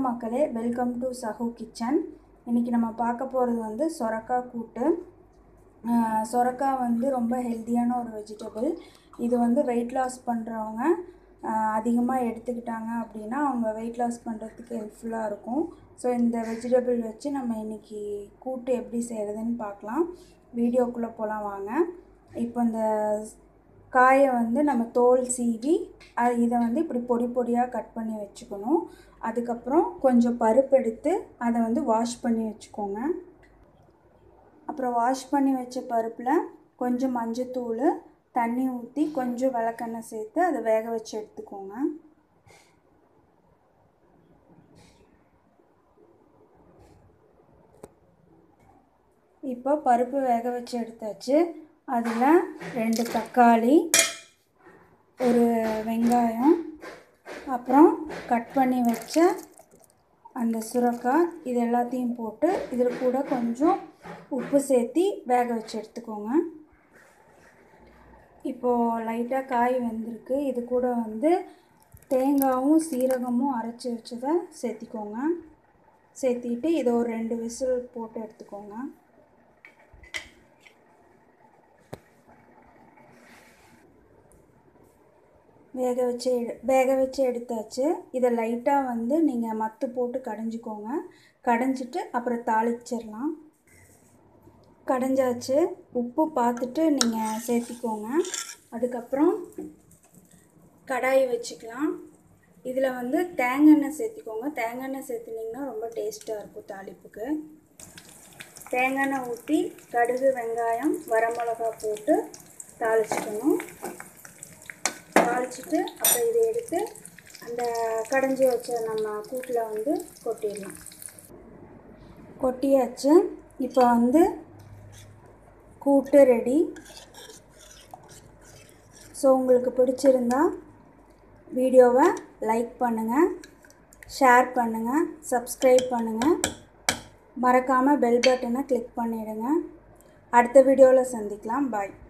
மக்களே welcome to Sahu kitchen இன்றைக்கி நம்ம பார்க்க போகிறது வந்து சொரக்காய் கூட்டு ஆஹ் சொரக்காய் வந்து ரொம்ப ஹெல்த்தியான ஒரு வெஜிடபிள் இது வந்து வெயிட் லாஸ் பண்ணுறவங்க அதிகமாக எடுத்துக்கிட்டாங்க அப்படின்னா அவங்க வெயிட் லாஸ் பண்ணுறதுக்கு ஹெல்ப்ஃபுல்லாக இருக்கும் ஸோ இந்த வெஜிடபிள் வச்சு நம்ம இன்றைக்கி கூட்டு எப்படி செய்கிறதுன்னு பார்க்கலாம் வீடியோக்குள்ளே போகலாம் வாங்க இப்போ இந்த காயை வந்து நம்ம தோல் சீவி அது இதை வந்து இப்படி பொடி பொடியாக கட் பண்ணி வச்சுக்கணும் அதுக்கப்புறம் கொஞ்சம் பருப்பு எடுத்து அதை வந்து வாஷ் பண்ணி வச்சுக்கோங்க அப்புறம் வாஷ் பண்ணி வச்ச பருப்பில் கொஞ்சம் மஞ்சத்தூள் தண்ணி ஊற்றி கொஞ்சம் விளக்கெண்ணெய் சேர்த்து அதை வேக வச்சு எடுத்துக்கோங்க இப்போ பருப்பு வேக வச்சு எடுத்தாச்சு அதில் ரெண்டு தக்காளி ஒரு வெங்காயம் அப்புறம் கட் பண்ணி வச்ச அந்த சுரக்காய் இது எல்லாத்தையும் போட்டு இதில் கூட கொஞ்சம் உப்பு சேர்த்து வேக வச்சு எடுத்துக்கோங்க இப்போது லைட்டாக காய் வெந்திருக்கு இது கூட வந்து தேங்காயும் சீரகமும் அரைச்சி வச்சதை சேர்த்திக்கோங்க சேர்த்திட்டு இதை ஒரு ரெண்டு விசில் போட்டு எடுத்துக்கோங்க வேக வச்சு எடு வேக வச்சு எடுத்தாச்சு இதை லைட்டாக வந்து நீங்கள் மத்து போட்டு கடைஞ்சிக்கோங்க கடைஞ்சிட்டு அப்புறம் தாளிச்சிடலாம் கடைஞ்சாச்சு உப்பு பார்த்துட்டு நீங்கள் சேர்த்திக்கோங்க அதுக்கப்புறம் கடாய் வச்சுக்கலாம் இதில் வந்து தேங்காய் சேர்த்திக்கோங்க தேங்காய் சேர்த்துனிங்கன்னா ரொம்ப டேஸ்ட்டாக இருக்கும் தாளிப்புக்கு தேங்காய் ஊற்றி கடுகு வெங்காயம் வரமிளகா போட்டு தாளிச்சிக்கணும் தாளிச்சிட்டு அப்புறம் இதை எடுத்து அந்த கடைஞ்சி வச்ச நம்ம கூட்டில் வந்து கொட்டிடலாம் கொட்டியாச்சு இப்போ வந்து கூட்டு ரெடி ஸோ உங்களுக்கு பிடிச்சிருந்தா வீடியோவை லைக் பண்ணுங்கள் ஷேர் பண்ணுங்கள் சப்ஸ்கிரைப் பண்ணுங்கள் மறக்காமல் பெல் பட்டனை கிளிக் பண்ணிவிடுங்க அடுத்த வீடியோவில் சந்திக்கலாம் பாய்